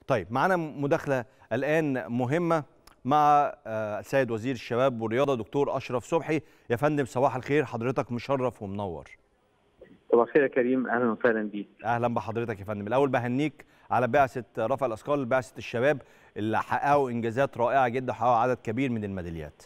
طيب معانا مداخله الان مهمه مع آه، السيد وزير الشباب والرياضه دكتور اشرف صبحي يا فندم صباح الخير حضرتك مشرف ومنور صباح الخير يا كريم اهلا وسهلا بيك اهلا بحضرتك يا فندم الاول بهنيك على بعثه رفع الاثقال بعثه الشباب اللي حققوا انجازات رائعه جدا حققوا عدد كبير من الميداليات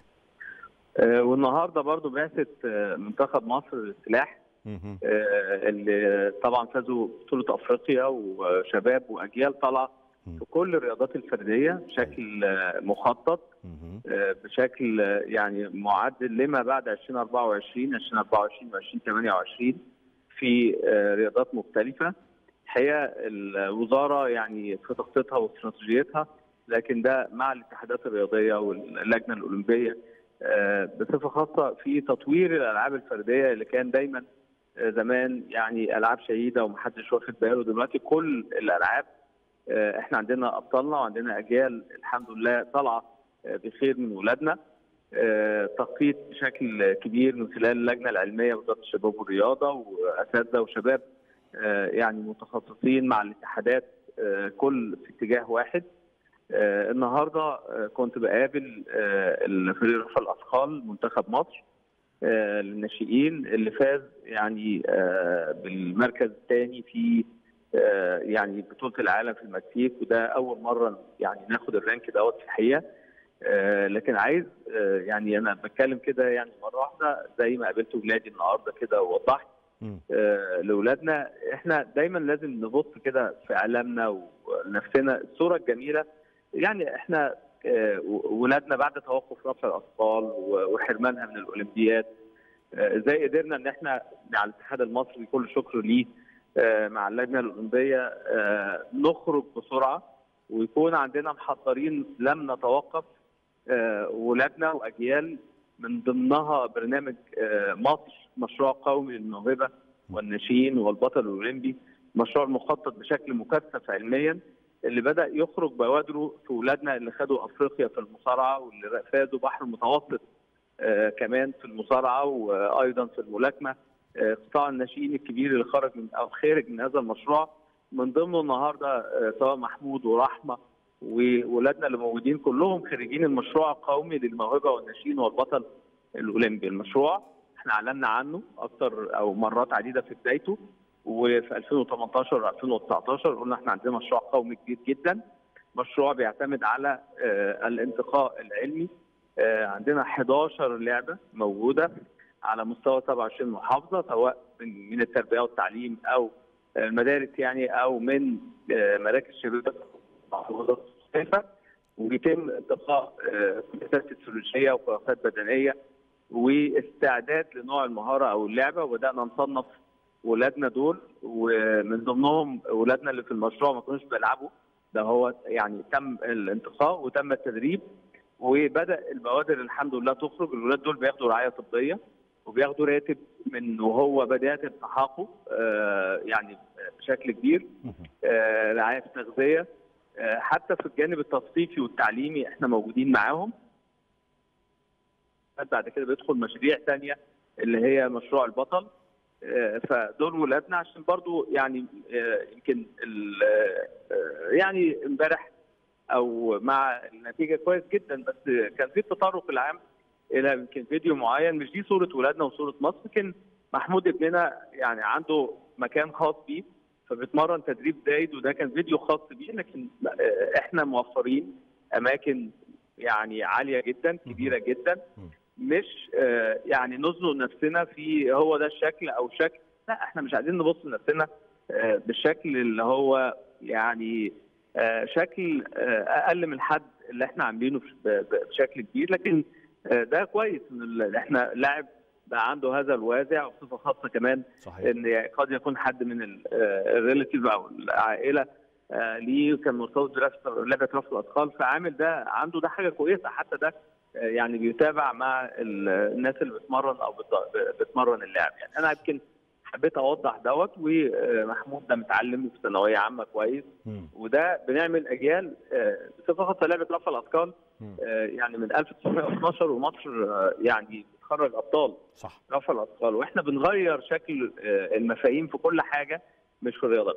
آه والنهارده برضو بعثه آه، منتخب مصر للسلاح مهم. آه اللي طبعا فازوا بطوله افريقيا وشباب واجيال طالعه مم. في كل الرياضات الفرديه بشكل آه، مخطط مهم. آه، بشكل آه، يعني معدل لما بعد 2024 2024 و2028 في آه، رياضات مختلفه الحقيقه الوزاره يعني في تخطيطها واستراتيجيتها لكن ده مع الاتحادات الرياضيه واللجنه الاولمبيه آه، بصفه خاصه في تطوير الالعاب الفرديه اللي كان دايما آه، زمان يعني العاب شهيده ومحدش واخد باله دلوقتي كل الالعاب آه، احنا عندنا ابطالنا وعندنا اجيال الحمد لله طالعه آه، بخير من ولادنا آه، تخطيط بشكل كبير من خلال اللجنه العلميه وزاره الشباب والرياضه واساتذه وشباب آه، يعني متخصصين مع الاتحادات آه، كل في اتجاه واحد آه، النهارده آه، كنت بقابل آه، الفريق رفع الاثقال منتخب مصر آه، للناشئين اللي فاز يعني آه، بالمركز الثاني في آه، يعني بطوله العالم في المكسيك وده اول مره يعني ناخد الرانك دوت في الحقيقه آه، لكن عايز آه، يعني انا بتكلم كده يعني مره واحده زي ما قابلت ولادي النهارده كده ووضحت مم. آه، لاولادنا احنا دايما لازم نبص كده في اعلامنا ونفسنا الصوره الجميله يعني احنا آه، ولادنا بعد توقف رفع الاثقال و- وحرمانها من الاولمبياد آه، ازاي قدرنا ان احنا مع الاتحاد المصري كل شكر ليه آه، مع اللجنه الاولمبيه آه، نخرج بسرعه ويكون عندنا محضرين لم نتوقف آه، ولادنا واجيال من ضمنها برنامج آه، مصر مشروع قومي للموهبه والناشئين والبطل الاولمبي مشروع مخطط بشكل مكثف علميا اللي بدا يخرج بوادره في ولادنا اللي خدوا افريقيا في المصارعه واللي فازوا بحر المتوسط آه، كمان في المصارعه وايضا في الملاكمه آه، قطاع الناشئين الكبير اللي خرج من او خارج من هذا المشروع من ضمنه النهارده آه، سواء محمود ورحمه وولادنا اللي موجودين كلهم خريجين المشروع القومي للموهبه والناشئين والبطل الاولمبي المشروع احنا اعلنا عنه اكتر او مرات عديده في بدايته وفي 2018 2019 قلنا احنا عندنا مشروع قومي كبير جدا مشروع بيعتمد على آه، الانتقاء العلمي آه، عندنا 11 لعبه موجوده على مستوى 27 محافظه سواء من من التربيه والتعليم او المدارس يعني او من آه، مراكز شباب محافظات مختلفه وبيتم انتقاء آه، كورسات فسيولوجيه وكورسات بدنيه واستعداد لنوع المهاره او اللعبه وبدانا نصنف ولادنا دول ومن ضمنهم ولادنا اللي في المشروع ما كانوش بيلعبوا ده هو يعني تم الانتقاء وتم التدريب وبدا البوادر الحمد لله تخرج الولاد دول بياخدوا رعايه طبيه وبياخدوا راتب من وهو بدايه التحاقه آه، يعني بشكل كبير مهم. آه، رعايه تغذيه آه، حتى في الجانب التثقيفي والتعليمي احنا موجودين معاهم بعد كده بيدخل مشاريع تانية اللي هي مشروع البطل آه، فدول ولادنا عشان برضو يعني آه، يمكن ال- آه، يعني امبارح او مع النتيجه كويس جدا بس كان في التطرق العام الى يمكن فيديو معين مش دي صوره ولادنا وصوره مصر لكن محمود ابننا يعني عنده مكان خاص بيه فبيتمرن تدريب زايد وده كان فيديو خاص بيه لكن آه، احنا موفرين اماكن يعني عاليه جدا كبيره جدا مم. مش آه، يعني نزنق نفسنا في هو ده الشكل او شكل لا احنا مش عايزين نبص لنفسنا آه، بالشكل اللي هو يعني آه، شكل آه، اقل من الحد اللي احنا عاملينه ب- ب- بشكل كبير لكن آه، ده كويس ان ال- احنا لاعب بقى عنده هذا الوازع وبصفه خاصه كمان صحيح ان قد يكون حد من ال- آه، الريلاتيف او العائله آه، ليه كان مرتبط برفع لعبه رفع الاثقال فعامل ده عنده ده حاجه كويسه حتى ده آه، يعني بيتابع مع ال- الناس اللي بتمرن او بت- بتمرن اللاعب يعني انا يمكن حبيت اوضح دوت ومحمود ده متعلم في ثانويه عامه كويس مم. وده بنعمل اجيال آه، بصفه خاصه لعبه رفع الاثقال مم. آه، يعني من 1912 ومصر آه، يعني بتخرج ابطال صح رفع الاثقال واحنا بنغير شكل آه، المفاهيم في كل حاجه مش في الرياضه بس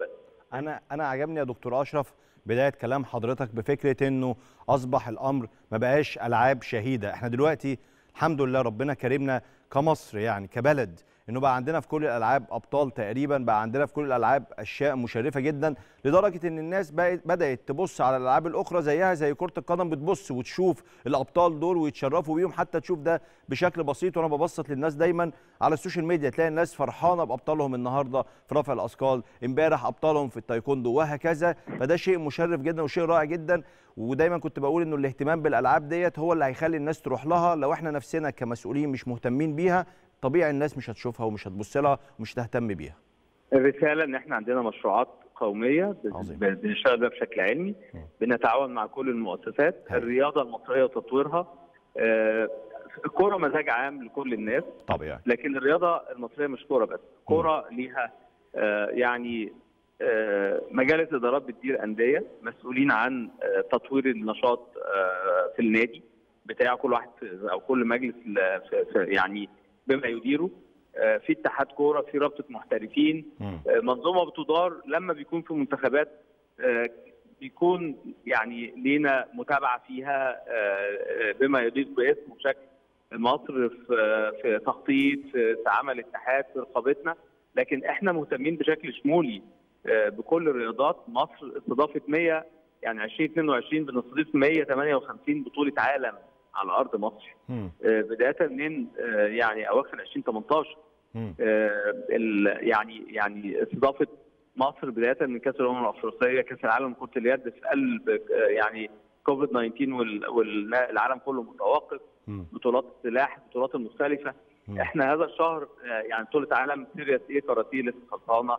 انا انا عجبني يا دكتور اشرف بدايه كلام حضرتك بفكره انه اصبح الامر ما بقاش العاب شهيده احنا دلوقتي الحمد لله ربنا كرمنا كمصر يعني كبلد انه بقى عندنا في كل الالعاب ابطال تقريبا بقى عندنا في كل الالعاب اشياء مشرفه جدا لدرجه ان الناس بقت بدات تبص على الالعاب الاخرى زيها زي كره القدم بتبص وتشوف الابطال دول ويتشرفوا بيهم حتى تشوف ده بشكل بسيط وانا ببسط للناس دايما على السوشيال ميديا تلاقي الناس فرحانه بابطالهم النهارده في رفع الاثقال امبارح ابطالهم في التايكوندو وهكذا فده شيء مشرف جدا وشيء رائع جدا ودايما كنت بقول انه الاهتمام بالالعاب ديت هو اللي هيخلي الناس تروح لها لو احنا نفسنا كمسؤولين مش مهتمين بيها طبيعي الناس مش هتشوفها ومش هتبص لها ومش هتهتم بيها الرساله ان احنا عندنا مشروعات قوميه عظيم. بنشتغل بيها بشكل علمي مم. بنتعاون مع كل المؤسسات حلو. الرياضه المصريه وتطويرها آه، الكوره مزاج عام لكل الناس طبيعي لكن الرياضه المصريه مش كوره بس كوره ليها آه، يعني آه، مجالس ادارات بتدير انديه مسؤولين عن آه، تطوير النشاط آه، في النادي بتاع كل واحد في- او كل مجلس ل- في- في- يعني بما يديره آه، في اتحاد كوره في رابطه محترفين مم. آه، منظومه بتدار لما بيكون في منتخبات آه، بيكون يعني لينا متابعه فيها آه، آه، بما يضيف باسم وشكل مصر في في تخطيط في في عمل اتحاد في رقابتنا لكن احنا مهتمين بشكل شمولي آه، بكل الرياضات مصر استضافت 100 يعني 2022 بنستضيف 158 بطوله عالم على ارض مصر مم. آه، بدايه من آه، يعني اواخر 2018 مم. آه، ال- يعني يعني استضافه مصر بدايه من كاس الامم الافريقيه كاس العالم كره اليد في قلب آه، يعني كوفيد 19 والعالم كله متوقف مم. بطولات السلاح البطولات المختلفه مم. احنا هذا الشهر آه، يعني بطوله عالم سيريس ايه كاراتيه لسه خلصانه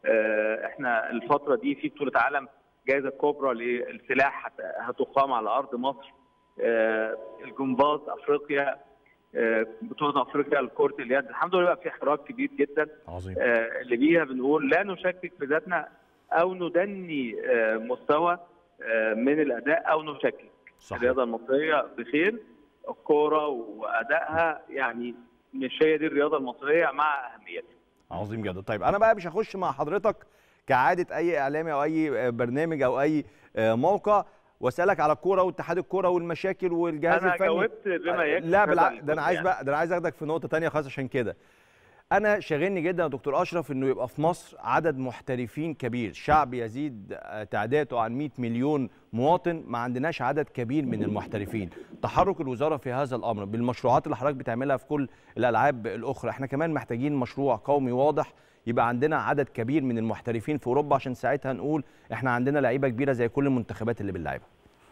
آه، احنا الفتره دي في بطوله عالم جائزه كبرى للسلاح هت- هتقام على ارض مصر آه، الجمباز افريقيا آه، بطوله افريقيا لكره اليد الحمد لله بقى في حراك كبير جدا عظيم آه، اللي بيها بنقول لا نشكك في ذاتنا او ندني آه، مستوى آه، من الاداء او نشكك صحيح الرياضه المصريه بخير الكوره وادائها يعني مش هي دي الرياضه المصريه مع اهميتها عظيم جدا طيب انا بقى مش هخش مع حضرتك كعاده اي اعلامي او اي برنامج او اي موقع واسالك على الكوره واتحاد الكوره والمشاكل والجهاز انا الفني جاوبت بما يكفي لا هذا بالعكس ده انا الجزء عايز يعني. بقى ده انا عايز اخدك في نقطه تانية خالص عشان كده انا شاغلني جدا يا دكتور اشرف انه يبقى في مصر عدد محترفين كبير شعب يزيد آه، تعداده عن 100 مليون مواطن ما عندناش عدد كبير من المحترفين تحرك الوزاره في هذا الامر بالمشروعات اللي حضرتك بتعملها في كل الالعاب الاخرى احنا كمان محتاجين مشروع قومي واضح يبقى عندنا عدد كبير من المحترفين في اوروبا عشان ساعتها نقول احنا عندنا لعيبه كبيره زي كل المنتخبات اللي بنلعبها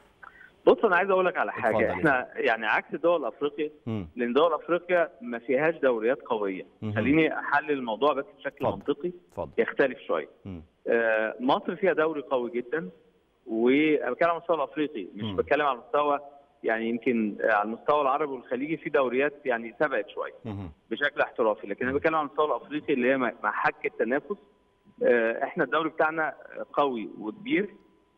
بص انا عايز اقول لك على اتفضل حاجه يا احنا يعني عكس دول افريقيا مم. لان دول افريقيا ما فيهاش دوريات قويه مهم. خليني احلل الموضوع بس بشكل اتفضل. منطقي اتفضل يختلف شويه مم. آه، مصر فيها دوري قوي جدا وانا بتكلم على المستوى الافريقي مش مم. بتكلم على المستوى يعني يمكن آه، على المستوى العربي والخليجي في دوريات يعني سبقت شويه مهم. بشكل احترافي لكن انا بتكلم على المستوى الافريقي اللي هي محك التنافس آه، احنا الدوري بتاعنا قوي وكبير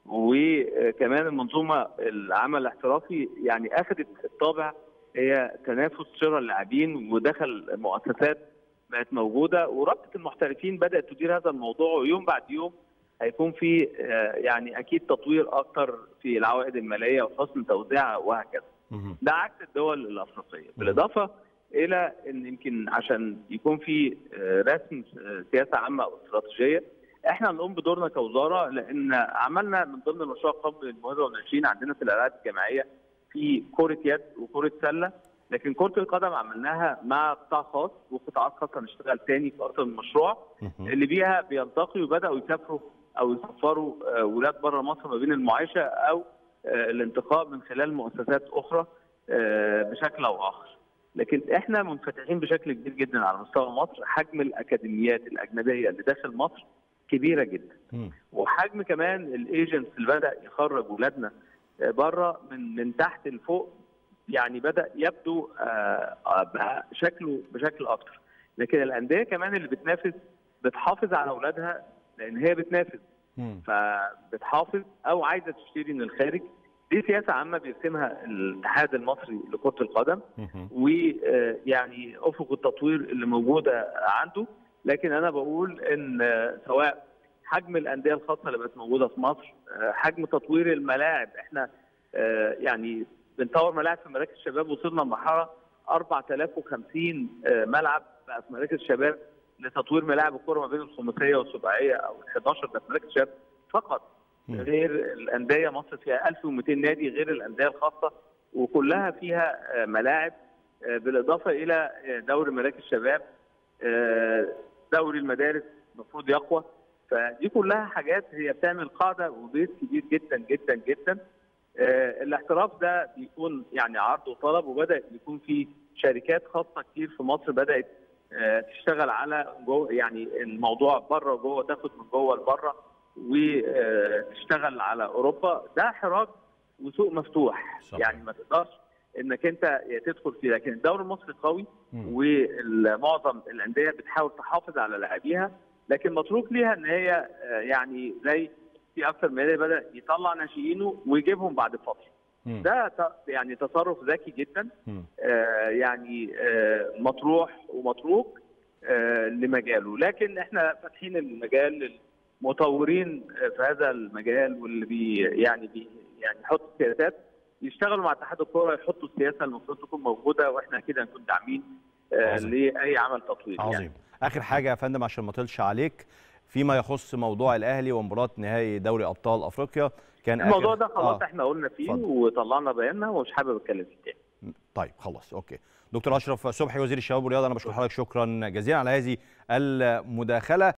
وكمان المنظومه العمل الاحترافي يعني اخذت الطابع هي تنافس شراء اللاعبين ودخل مؤسسات بقت موجوده ورابطه المحترفين بدات تدير هذا الموضوع ويوم بعد يوم هيكون في آه، يعني اكيد تطوير اكتر في العوائد الماليه وحسن توزيعها وهكذا. مهم. ده عكس الدول الافريقيه بالاضافه الى ان يمكن عشان يكون في آه، رسم آه، سياسه عامه او استراتيجيه احنا نقوم بدورنا كوزاره لان عملنا من ضمن المشروع قبل الموازنه والعشرين عندنا في الالعاب الجماعيه في كره يد وكره سله لكن كره القدم عملناها مع قطاع خاص وقطاعات خاصه هنشتغل تاني في اكثر من مشروع مهم. اللي بيها بيلتقي وبداوا يسافروا او يسفروا آه، ولاد بره مصر ما بين المعايشه او آه، الانتقاء من خلال مؤسسات اخرى آه، بشكل او اخر. لكن احنا منفتحين بشكل كبير جدا على مستوى مصر، حجم الاكاديميات الاجنبيه اللي داخل مصر كبيره جدا. مم. وحجم كمان الايجنتس اللي بدا يخرج ولادنا بره من من تحت لفوق يعني بدا يبدو آه، آه، بقى شكله بشكل اكتر لكن الانديه كمان اللي بتنافس بتحافظ على اولادها لان هي بتنافس مم. فبتحافظ او عايزه تشتري من الخارج دي سياسه عامه بيرسمها الاتحاد المصري لكره القدم مهم. ويعني افق التطوير اللي موجوده عنده لكن انا بقول ان آه، سواء حجم الانديه الخاصه اللي بقت موجوده في مصر آه، حجم تطوير الملاعب احنا آه، يعني بنطور ملاعب في مراكز الشباب وصلنا لمرحله 4050 آه، ملعب بقى في مراكز الشباب لتطوير ملاعب الكره ما بين الخماسيه والسباعيه او ال 11 ده في مراكز الشباب فقط مم. غير الانديه مصر فيها 1200 نادي غير الانديه الخاصه وكلها فيها آه، ملاعب آه، بالاضافه الى آه، دوري مراكز الشباب آه، دوري المدارس المفروض يقوى فدي كلها حاجات هي بتعمل قاعده وبيت كبير جدا جدا جدا آه، الاحتراف ده بيكون يعني عرض وطلب وبدا يكون في شركات خاصه كتير في مصر بدات آه، تشتغل على جوه يعني الموضوع بره وجوه تاخد من جوه لبره وتشتغل على اوروبا ده حراك وسوق مفتوح صحيح. يعني ما تقدرش انك انت تدخل فيه لكن الدوري المصري قوي مم. ومعظم الانديه بتحاول تحافظ على لاعبيها لكن متروك ليها ان هي آه، يعني زي في اكثر من نادي بدا يطلع ناشئينه ويجيبهم بعد فتره مم. ده ت- يعني تصرف ذكي جدا مم. آه، يعني آه، مطروح ومتروك آه، لمجاله لكن احنا فاتحين المجال للمطورين آه، في هذا المجال واللي بي يعني بي يعني يحطوا سياسات يشتغلوا مع اتحاد الكوره يحطوا السياسه المفروض تكون موجوده واحنا كده نكون داعمين آه، عظيم. لاي عمل تطوير يعني. عظيم اخر حاجه يا فندم عشان ما اطولش عليك فيما يخص موضوع الاهلي ومباراه نهائي دوري ابطال افريقيا كان الموضوع آخر- ده خلاص آه. احنا قلنا فيه اتفضل. وطلعنا بياننا ومش حابب اتكلم فيه تاني طيب خلاص اوكي دكتور اشرف صبحي وزير الشباب والرياضه انا بشكر حضرتك شكرا جزيلا على هذه المداخله